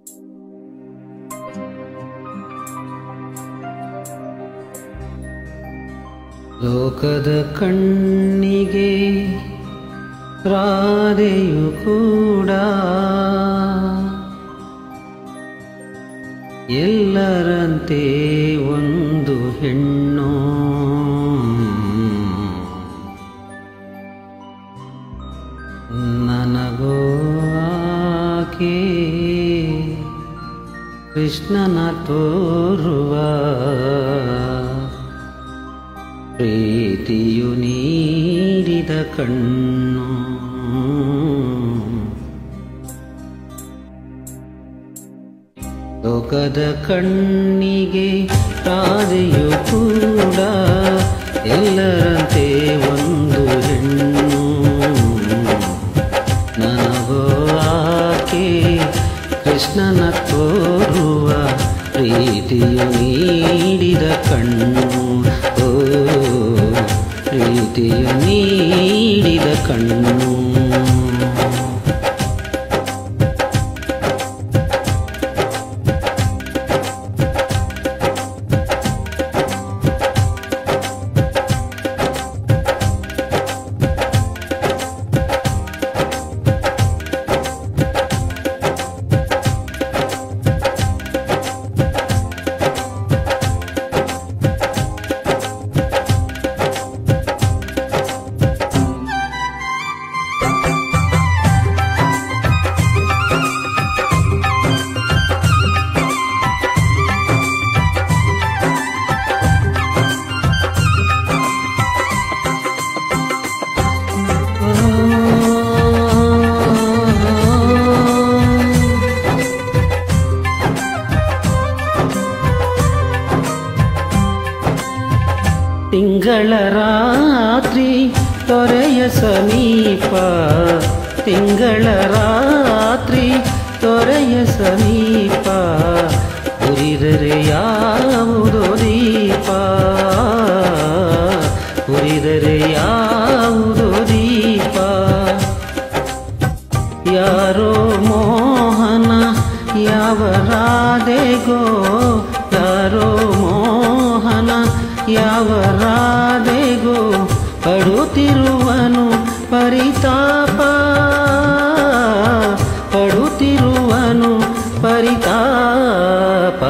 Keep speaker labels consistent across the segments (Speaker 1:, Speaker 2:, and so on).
Speaker 1: ಲೋಕದ ಕಣ್ಣಿಗೆ ರಾಧೆಯು ಕೂಡ ಎಲ್ಲರಂತೆ ಒಂದು ಹೆಣ್ಣು ನನಗೋ ಆಕೆ ಕೃಷ್ಣನ ತೋರುವ ಪ್ರೀತಿಯು ನೀಡಿದ ಕಣ್ಣು ಲೋಕದ ಕಣ್ಣಿಗೆ ರಾಧೆಯು ಕೂಡ ಎಲ್ಲರಂತೆ ಒಂದು ಹೆಣ್ಣು ನನಗೋ ಆಕೆ ಕೃಷ್ಣನ ತೋರುವ ಪ್ರೀತಿಯು ನೀಡಿದ ಕಣ್ಣು ಓ ಪ್ರೀತಿಯು ನೀಡಿದ ಕಣ್ಣು ತಿಂಗಳ ರಾತ್ರಿ ತೊರೆಯ ಸಮೀಪ ತಿಂಗಳ ರಾತ್ರಿ ತೊರೆಯ ಸಮೀಪ ಉರಿದರೆ ಯಾವುದೋ ದೀಪ ಉರಿದರೆ ಯಾವುದೋ ದೀಪ ಯಾರೋ ಮೋಹನ ಯಾವ ರಾಧೆಗೋ ಯಾರೋ ಮೋಹನ ಯಾವ ರಾಧೆಗೋ ಪಡುತ್ತಿರುವನು ಪರಿತಾಪ ಪಡುತ್ತಿರುವನು ಪರಿತಾಪ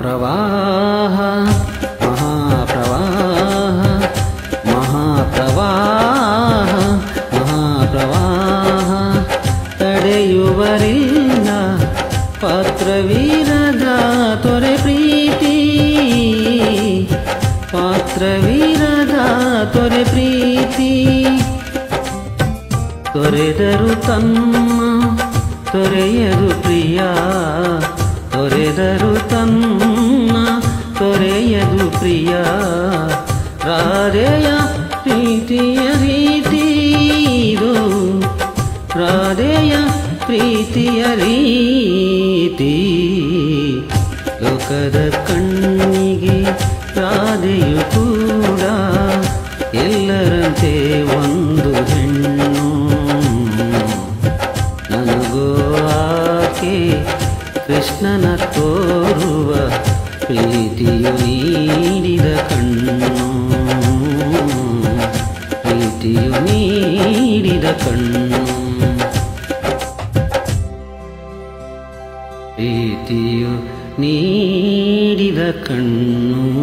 Speaker 1: ಮಹಾಪ್ರವಾಹ ಮಹಾಪ್ರವಾಹ ಮಹಾಪ್ರವಾಹ ಮಹಾಪ್ರವಾಹ ತಡೆಯುವರಿಲ್ಲ ಪಾತ್ರವೀರದ ತೊರೆ ಪ್ರೀತಿ ಪಾತ್ರವೀರದ ತೊರೆ ಪ್ರೀತಿ ತೊರೆದರು ತಮ್ಮ ತೊರೆಯದು ಪ್ರಿಯ ತೊರೆದರು ತಮ್ಮ ತೊರೆಯದು ಪ್ರಿಯ ರಾಧೆಯ ಪ್ರೀತಿಯ ರೀತಿದು ರಾಧೆಯ ಪ್ರೀತಿಯ ರೀತಿ ಲೋಕದ ಕಣ್ಣಿಗೆ ರಾಧೆಯು ಕೂಡ ಎಲ್ಲರಂತೆ ಒಂದು ಹೆಣ್ಣು ನನಗೂ ಆಕೆ ಕೃಷ್ಣನ ತೋರುವ ಪ್ರೀತಿಯು ನೀಡಿದ ಕಣ್ಣು ಪ್ರೀತಿಯು ನೀಡಿದ ಕಣ್ಣು ಪ್ರೀತಿಯು ನೀಡಿದ ಕಣ್ಣು